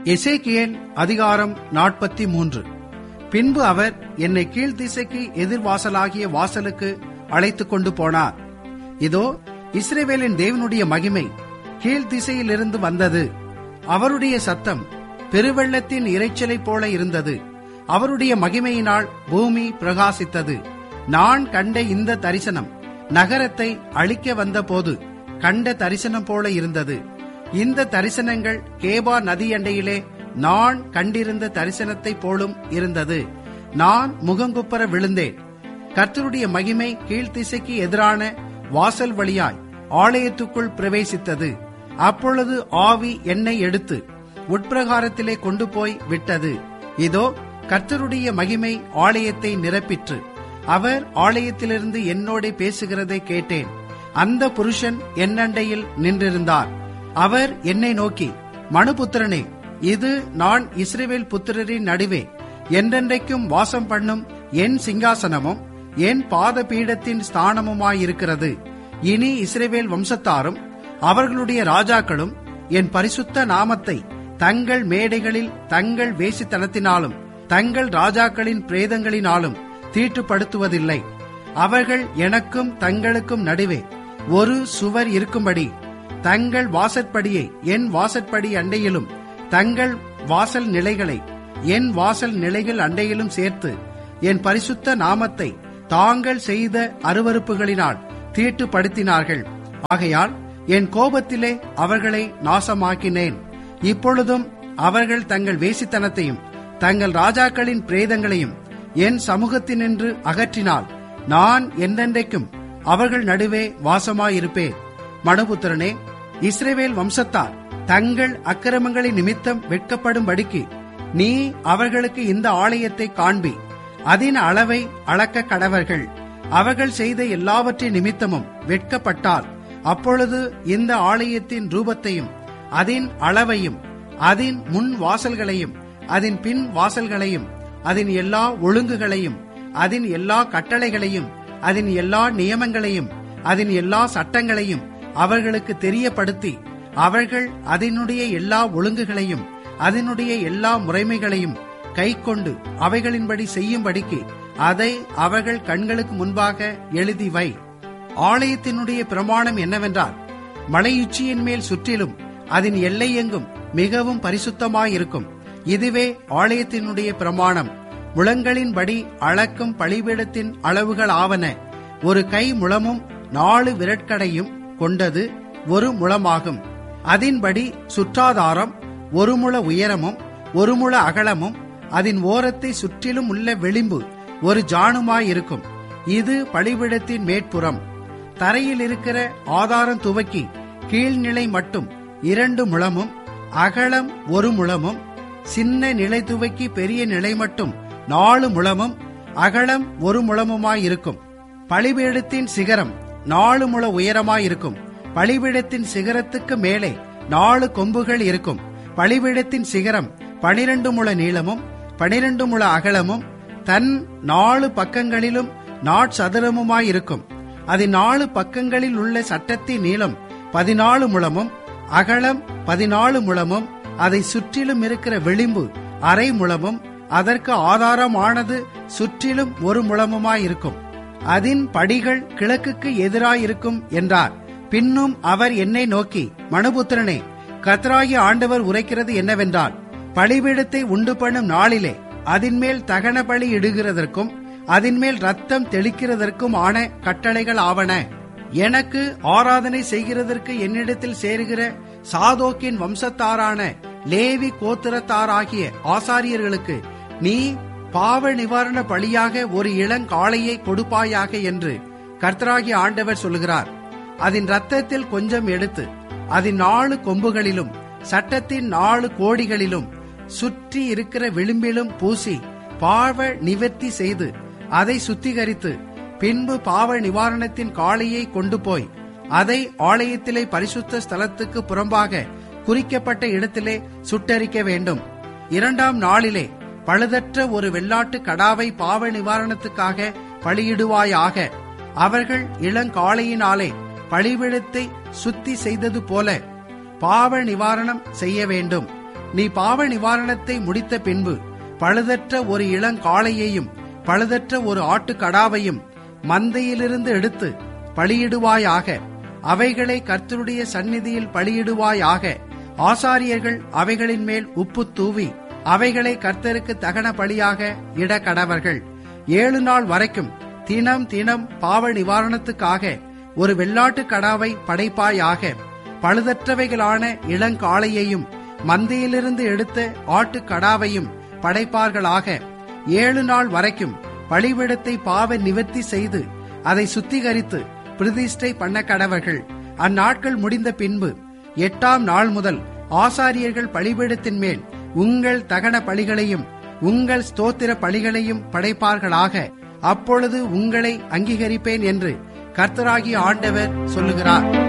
எசேக்கியேல் அதிகாரம் நாற்பத்தி மூன்று பின்பு அவர் என்னை கீழ்த்திசைக்கு எதிர்வாசலாகிய வாசலுக்கு அழைத்துக் கொண்டு போனார் இதோ இஸ்ரேவேலின் தேவனுடைய மகிமை கீழ்த்திசையிலிருந்து வந்தது அவருடைய சத்தம் பெருவெள்ளத்தின் இரைச்சலைப் போல இருந்தது அவருடைய மகிமையினால் பூமி பிரகாசித்தது நான் கண்ட இந்த தரிசனம் நகரத்தை அழிக்க வந்தபோது கண்ட தரிசனம் போல இருந்தது இந்த தரிசனங்கள் கேபா நதியண்டையிலே நான் கண்டிருந்த தரிசனத்தை போலும் இருந்தது நான் முகங்குப்பர விழுந்தேன் கர்த்தருடைய மகிமை கீழ்த்திசைக்கு எதிரான வாசல் வழியாய் ஆலயத்துக்குள் பிரவேசித்தது அப்பொழுது ஆவி என்னை எடுத்து உட்பிரகாரத்திலே கொண்டு போய் விட்டது இதோ கர்த்தருடைய மகிமை ஆலயத்தை நிரப்பிற்று அவர் ஆலயத்திலிருந்து என்னோட பேசுகிறதை கேட்டேன் அந்த புருஷன் என்னண்டையில் நின்றிருந்தார் அவர் என்னை நோக்கி மனுபுத்திரனே இது நான் இஸ்ரேவேல் புத்திரரின் நடுவே என்றென்றைக்கும் வாசம் பண்ணும் என் சிங்காசனமும் என் பாத பீடத்தின் ஸ்தானமுமாயிருக்கிறது இனி இஸ்ரேவேல் வம்சத்தாரும் அவர்களுடைய ராஜாக்களும் என் பரிசுத்த நாமத்தை தங்கள் மேடைகளில் தங்கள் வேசித்தனத்தினாலும் தங்கள் ராஜாக்களின் பிரேதங்களினாலும் தீட்டுப்படுத்துவதில்லை அவர்கள் எனக்கும் தங்களுக்கும் நடுவே ஒரு சுவர் இருக்கும்படி தங்கள் வாசற்படியை என் வாசற்படி அண்டையிலும் தங்கள் வாசல் நிலைகளை என் வாசல் நிலைகள் அண்டையிலும் சேர்த்து என் பரிசுத்த நாமத்தை தாங்கள் செய்த அருவறுப்புகளினால் தீட்டுப்படுத்தினார்கள் ஆகையால் என் கோபத்திலே அவர்களை நாசமாக்கினேன் இப்பொழுதும் அவர்கள் தங்கள் வேசித்தனத்தையும் தங்கள் ராஜாக்களின் பிரேதங்களையும் என் சமூகத்தினின்று அகற்றினால் நான் என்றென்றைக்கும் அவர்கள் நடுவே வாசமாயிருப்பேன் மனுபுத்திரனே இஸ்ரேவேல் வம்சத்தார் தங்கள் அக்கிரமங்களின் நிமித்தம் வெட்கப்படும்படிக்கு நீ அவர்களுக்கு இந்த ஆலயத்தை காண்பி அதன் அளவை அளக்க கடவர்கள் அவர்கள் செய்த எல்லாவற்றின் நிமித்தமும் வெட்கப்பட்டால் அப்பொழுது இந்த ஆலயத்தின் ரூபத்தையும் அதன் அளவையும் அதன் முன் வாசல்களையும் அதன் பின் வாசல்களையும் அதன் எல்லா ஒழுங்குகளையும் அதன் எல்லா கட்டளைகளையும் அதன் எல்லா நியமங்களையும் அதன் எல்லா சட்டங்களையும் அவர்களுக்கு தெரியப்படுத்தி அவர்கள் அதனுடைய எல்லா ஒழுங்குகளையும் அதனுடைய எல்லா முறைமைகளையும் கைக்கொண்டு அவைகளின்படி செய்யும்படிக்கு அதை அவர்கள் கண்களுக்கு முன்பாக எழுதி வை ஆலயத்தினுடைய பிரமாணம் என்னவென்றால் மலையுச்சியின் மேல் சுற்றிலும் அதன் எல்லை எங்கும் மிகவும் பரிசுத்தமாயிருக்கும் இதுவே ஆலயத்தினுடைய பிரமாணம் முழங்களின்படி அளக்கும் பழிபீடத்தின் அளவுகள் ஆவன ஒரு கை முழமும் நாலு விரட்கடையும் கொண்டது ஒரு முழமாகும் அதன்படி சுற்றாதாரம் ஒரு முழ உயரமும் ஒரு முழ அகலமும் அதன் ஓரத்தை சுற்றிலும் உள்ள விளிம்பு ஒரு ஜானுமாயிருக்கும் இது பழிபிடத்தின் மேற்புறம் தரையில் இருக்கிற ஆதாரம் துவக்கி கீழ்நிலை மட்டும் இரண்டு முழமும் அகலம் ஒரு முழமும் சின்ன நிலை துவக்கி பெரிய நிலை மட்டும் நாலு முழமும் அகலம் ஒரு முழமுமாயிருக்கும் பழிபீடத்தின் சிகரம் நாலு முழ உயரமாயிருக்கும் பழிபீடத்தின் சிகரத்துக்கு மேலே நாலு கொம்புகள் இருக்கும் பழிபீடத்தின் சிகரம் பனிரெண்டு முழ நீளமும் பனிரெண்டு முழ அகலமும் தன் நாலு பக்கங்களிலும் நாட்சதுரமுமாயிருக்கும் அது நாலு பக்கங்களில் உள்ள சட்டத்தின் நீளம் பதினாலு முழமும் அகலம் பதினாலு முழமும் அதை சுற்றிலும் இருக்கிற விளிம்பு அரை முழமும் அதற்கு ஆதாரமானது சுற்றிலும் ஒரு முழமுமாயிருக்கும் அதன் படிகள் கிழக்குக்கு எதிராயிருக்கும் என்றார் பின்னும் அவர் என்னை நோக்கி மனுபுத்திரனே கத்ராகி ஆண்டவர் உரைக்கிறது என்னவென்றால் பலிபீடத்தை உண்டு பண்ணும் நாளிலே அதின்மேல் தகன பலி இடுகிறதற்கும் அதின்மேல் ரத்தம் தெளிக்கிறதற்கும் ஆன கட்டளைகள் ஆவன எனக்கு ஆராதனை செய்கிறதற்கு என்னிடத்தில் சேருகிற சாதோக்கின் வம்சத்தாரான லேவி கோத்திரத்தாராகிய ஆசாரியர்களுக்கு நீ பாவ நிவாரண பலியாக ஒரு இளங்காளையை கொடுப்பாயாக என்று கர்த்தராகிய ஆண்டவர் சொல்கிறார் அதன் ரத்தத்தில் கொஞ்சம் எடுத்து அதன் நாலு கொம்புகளிலும் சட்டத்தின் நாலு கோடிகளிலும் சுற்றி இருக்கிற விளிம்பிலும் பூசி பாவ நிவர்த்தி செய்து அதை சுத்திகரித்து பின்பு பாவ நிவாரணத்தின் காளையை கொண்டு போய் அதை ஆலயத்திலே பரிசுத்த ஸ்தலத்துக்கு புறம்பாக குறிக்கப்பட்ட இடத்திலே சுட்டரிக்க வேண்டும் இரண்டாம் நாளிலே பழுதற்ற ஒரு வெள்ளாட்டு கடாவை பாவ நிவாரணத்துக்காக பலியிடுவாயாக அவர்கள் இளங்காளையினாலே பழிவிடத்தை சுத்தி செய்தது போல பாவ நிவாரணம் செய்ய வேண்டும் நீ பாவ நிவாரணத்தை முடித்த பின்பு பழுதற்ற ஒரு இளங்காளையையும் பழுதற்ற ஒரு ஆட்டுக்கடாவையும் மந்தையிலிருந்து எடுத்து பலியிடுவாயாக அவைகளை கர்த்தருடைய சந்நிதியில் பலியிடுவாயாக ஆசாரியர்கள் அவைகளின் மேல் உப்பு தூவி அவைகளை கர்த்தருக்கு தகன பலியாக இட கடவர்கள் ஏழு நாள் வரைக்கும் தினம் தினம் பாவ நிவாரணத்துக்காக ஒரு வெள்ளாட்டு கடாவை படைப்பாயாக பழுதற்றவைகளான இளங்காளையையும் மந்தையிலிருந்து எடுத்த ஆட்டு கடாவையும் படைப்பார்களாக ஏழு நாள் வரைக்கும் பலிவிடத்தை பாவ நிவர்த்தி செய்து அதை சுத்திகரித்து பிரதிஷ்டை பண்ண கடவர்கள் அந்நாட்கள் முடிந்த பின்பு எட்டாம் நாள் முதல் ஆசாரியர்கள் பலிபீடத்தின் மேல் உங்கள் தகன பலிகளையும் உங்கள் ஸ்தோத்திர பலிகளையும் படைப்பார்களாக அப்பொழுது உங்களை அங்கீகரிப்பேன் என்று கர்த்தராகிய ஆண்டவர் சொல்லுகிறார்